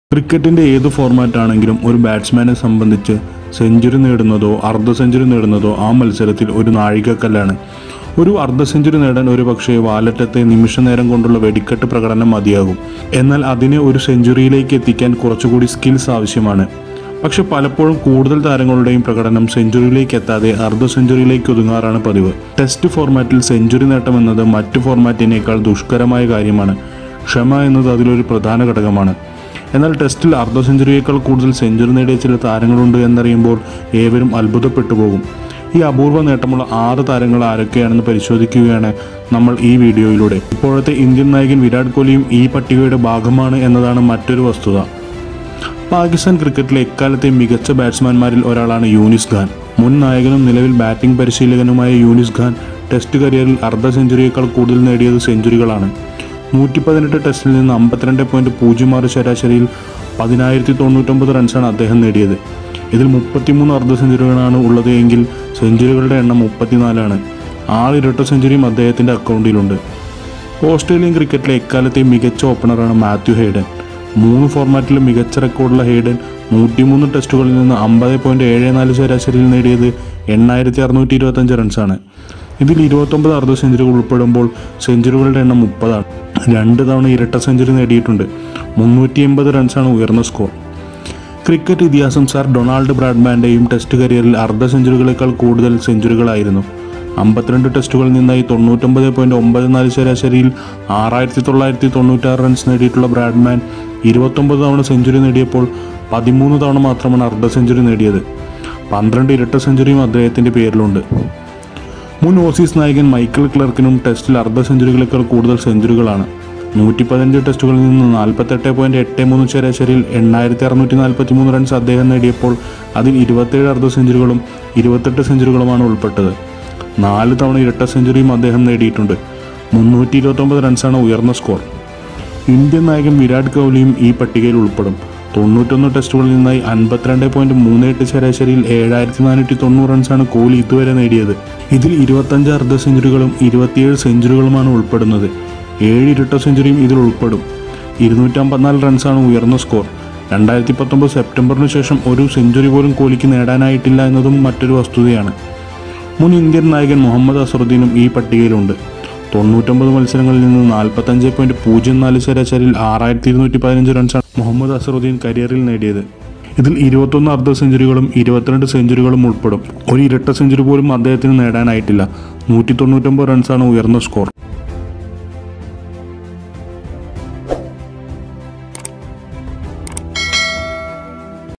ക്രിക്കറ്റിൻ്റെ ഏത് ഫോർമാറ്റ് ആണെങ്കിലും ഒരു ബാറ്റ്സ്മാനെ സംബന്ധിച്ച് സെഞ്ചുറി നേടുന്നതോ അർദ്ധ സെഞ്ചുറി നേടുന്നതോ ആ മത്സരത്തിൽ ഒരു നാഴികക്കല്ലാണ് ഒരു അർദ്ധ സെഞ്ചുറി നേടാൻ ഒരു പക്ഷേ വാലറ്റത്തെ നിമിഷ നേരം കൊണ്ടുള്ള വെടിക്കെട്ട് പ്രകടനം മതിയാകും എന്നാൽ അതിനെ ഒരു സെഞ്ചുറിയിലേക്ക് എത്തിക്കാൻ കുറച്ചുകൂടി സ്കിൽസ് ആവശ്യമാണ് പക്ഷെ പലപ്പോഴും കൂടുതൽ താരങ്ങളുടെയും പ്രകടനം സെഞ്ചുറിയിലേക്ക് എത്താതെ അർദ്ധ സെഞ്ചുറിയിലേക്ക് ഒതുങ്ങാറാണ് പതിവ് ടെസ്റ്റ് ഫോർമാറ്റിൽ സെഞ്ചുറി നേട്ടം എന്നത് മറ്റു ഫോർമാറ്റിനേക്കാൾ ദുഷ്കരമായ കാര്യമാണ് ക്ഷമ എന്നത് അതിലൊരു പ്രധാന ഘടകമാണ് എന്നാൽ ടെസ്റ്റിൽ അർദ്ധ സെഞ്ചുറിയേക്കാൾ കൂടുതൽ സെഞ്ചുറി നേടിയ ചില താരങ്ങളുണ്ട് എന്നറിയുമ്പോൾ ഏവരും അത്ഭുതപ്പെട്ടു പോകും ഈ അപൂർവ നേട്ടമുള്ള ആറ് താരങ്ങൾ ആരൊക്കെയാണെന്ന് പരിശോധിക്കുകയാണ് നമ്മൾ ഈ വീഡിയോയിലൂടെ ഇപ്പോഴത്തെ ഇന്ത്യൻ നായകൻ വിരാട് കോഹ്ലിയും ഈ പട്ടികയുടെ ഭാഗമാണ് എന്നതാണ് മറ്റൊരു വസ്തുത പാകിസ്ഥാൻ ക്രിക്കറ്റിലെ എക്കാലത്തെ മികച്ച ബാറ്റ്സ്മാൻമാരിൽ ഒരാളാണ് യൂനിസ് ഖാൻ മുൻ നായകനും നിലവിൽ ബാറ്റിംഗ് പരിശീലകനുമായ യൂനിസ് ഖാൻ ടെസ്റ്റ് കരിയറിൽ അർദ്ധ സെഞ്ചുറിയേക്കാൾ കൂടുതൽ നേടിയത് സെഞ്ചുറികളാണ് നൂറ്റി പതിനെട്ട് ടെസ്റ്റിൽ നിന്ന് അമ്പത്തിരണ്ട് പോയിന്റ് പൂജ്യം ആറ് ശരാശരിയിൽ പതിനായിരത്തി തൊണ്ണൂറ്റൊമ്പത് റൺസാണ് അദ്ദേഹം നേടിയത് ഇതിൽ മുപ്പത്തിമൂന്ന് അർദ്ധ സെഞ്ചുറികളാണ് ഉള്ളത് എങ്കിൽ സെഞ്ചുറികളുടെ എണ്ണം മുപ്പത്തിനാലാണ് ആറ് ഇരട്ട സെഞ്ചുറിയും അദ്ദേഹത്തിൻ്റെ അക്കൗണ്ടിലുണ്ട് ഓസ്ട്രേലിയൻ ക്രിക്കറ്റിലെ എക്കാലത്തെയും മികച്ച ഓപ്പണറാണ് മാത്യു ഹെയ്ഡൻ മൂന്ന് ഫോർമാറ്റിലും മികച്ച റെക്കോർഡുള്ള ഹെയ്ഡൻ നൂറ്റിമൂന്ന് ടെസ്റ്റുകളിൽ നിന്ന് അമ്പത് പോയിന്റ് ഏഴ് നാല് ശരാശരിയിൽ നേടിയത് എണ്ണായിരത്തി അറുന്നൂറ്റി ഇരുപത്തഞ്ച് റൺസാണ് ഇതിൽ ഇരുപത്തൊമ്പത് അർദ്ധ സെഞ്ചുറികൾ ഉൾപ്പെടുമ്പോൾ സെഞ്ചുറികളുടെ എണ്ണം മുപ്പതാണ് രണ്ട് തവണ ഇരട്ട സെഞ്ചുറി നേടിയിട്ടുണ്ട് മുന്നൂറ്റി എൺപത് റൺസാണ് ഉയർന്ന സ്കോർ ക്രിക്കറ്റ് ഇതിഹാസം സാർ ഡൊണാൾഡ് ബ്രാഡ്മാൻ്റെയും ടെസ്റ്റ് കരിയറിൽ അർദ്ധ സെഞ്ചുറികളേക്കാൾ കൂടുതൽ സെഞ്ചുറികളായിരുന്നു അമ്പത്തിരണ്ട് ടെസ്റ്റുകളിൽ നിന്നായി തൊണ്ണൂറ്റൊമ്പത് പോയിന്റ് ഒമ്പത് നാല് ശരാശരിയിൽ ആറായിരത്തി തൊള്ളായിരത്തി തൊണ്ണൂറ്റാറ് റൺസ് നേടിയിട്ടുള്ള ബ്രാഡ്മാൻ ഇരുപത്തൊമ്പത് തവണ സെഞ്ചുറി നേടിയപ്പോൾ പതിമൂന്ന് തവണ മാത്രമാണ് അർദ്ധ സെഞ്ചുറി നേടിയത് പന്ത്രണ്ട് ഇരട്ട സെഞ്ചുറിയും അദ്ദേഹത്തിൻ്റെ പേരിലുണ്ട് മുൻ ഓസീസ് നായകൻ മൈക്കിൾ ക്ലർക്കിനും ടെസ്റ്റിൽ അർദ്ധ സെഞ്ചുറികളേക്കാൾ കൂടുതൽ സെഞ്ചുറികളാണ് നൂറ്റി പതിനഞ്ച് ടെസ്റ്റുകളിൽ നിന്ന് നാൽപ്പത്തെട്ട് പോയിന്റ് എട്ട് മൂന്ന് ശരാശരിയിൽ എണ്ണായിരത്തി അറുന്നൂറ്റി നാൽപ്പത്തി മൂന്ന് റൺസ് അദ്ദേഹം നേടിയപ്പോൾ അതിൽ ഇരുപത്തേഴ് അർദ്ധ സെഞ്ചുറികളും ഇരുപത്തെട്ട് സെഞ്ചുറികളുമാണ് ഉൾപ്പെട്ടത് നാല് തവണ ഇരട്ട സെഞ്ചുറിയും അദ്ദേഹം നേടിയിട്ടുണ്ട് മുന്നൂറ്റി ഇരുപത്തൊമ്പത് റൺസാണ് ഉയർന്ന സ്കോർ ഇന്ത്യൻ നായകൻ വിരാട് കോഹ്ലിയും ഈ പട്ടികയിൽ ഉൾപ്പെടും തൊണ്ണൂറ്റൊന്ന് ടെസ്റ്റുകളിൽ നിന്നായി അൻപത്തിരണ്ട് പോയിന്റ് മൂന്ന് എട്ട് ശരാശരിയിൽ ഏഴായിരത്തി നാനൂറ്റി തൊണ്ണൂറ് റൺസാണ് കോഹ്ലി ഇതുവരെ നേടിയത് ഇതിൽ ഇരുപത്തഞ്ച് അർദ്ധ സെഞ്ചുറികളും ഇരുപത്തിയേഴ് സെഞ്ചുറികളുമാണ് ഉൾപ്പെടുന്നത് ഏഴ് ഇരട്ട സെഞ്ചുറിയും ഇതിൽ ഉൾപ്പെടും ഇരുന്നൂറ്റമ്പത്തിനാല് റൺസാണ് ഉയർന്ന സ്കോർ രണ്ടായിരത്തി പത്തൊമ്പത് സെപ്റ്റംബറിന് ശേഷം ഒരു സെഞ്ചുറി പോലും കോഹ്ലിക്ക് നേടാനായിട്ടില്ല എന്നതും മറ്റൊരു വസ്തുതയാണ് മുൻ ഇന്ത്യൻ നായകൻ മുഹമ്മദ് അസറുദ്ദീനും ഈ പട്ടികയിലുണ്ട് തൊണ്ണൂറ്റൊമ്പത് മത്സരങ്ങളിൽ നിന്ന് നാൽപ്പത്തഞ്ച് പോയിന്റ് പൂജ്യം നാല് ശരാശരിയിൽ ആറായിരത്തി ഇരുന്നൂറ്റി പതിനഞ്ച് റൺസാണ് മുഹമ്മദ് അസറുദ്ദീൻ കരിയറിൽ നേടിയത് ഇതിൽ ഇരുപത്തൊന്ന് അർദ്ധ സെഞ്ചുറികളും ഇരുപത്തിരണ്ട് സെഞ്ചുറികളും ഉൾപ്പെടും ഒരു ഇരട്ട സെഞ്ചുറി പോലും അദ്ദേഹത്തിന് നേടാനായിട്ടില്ല നൂറ്റി തൊണ്ണൂറ്റൊമ്പത് റൺസാണ് ഉയർന്ന സ്കോർ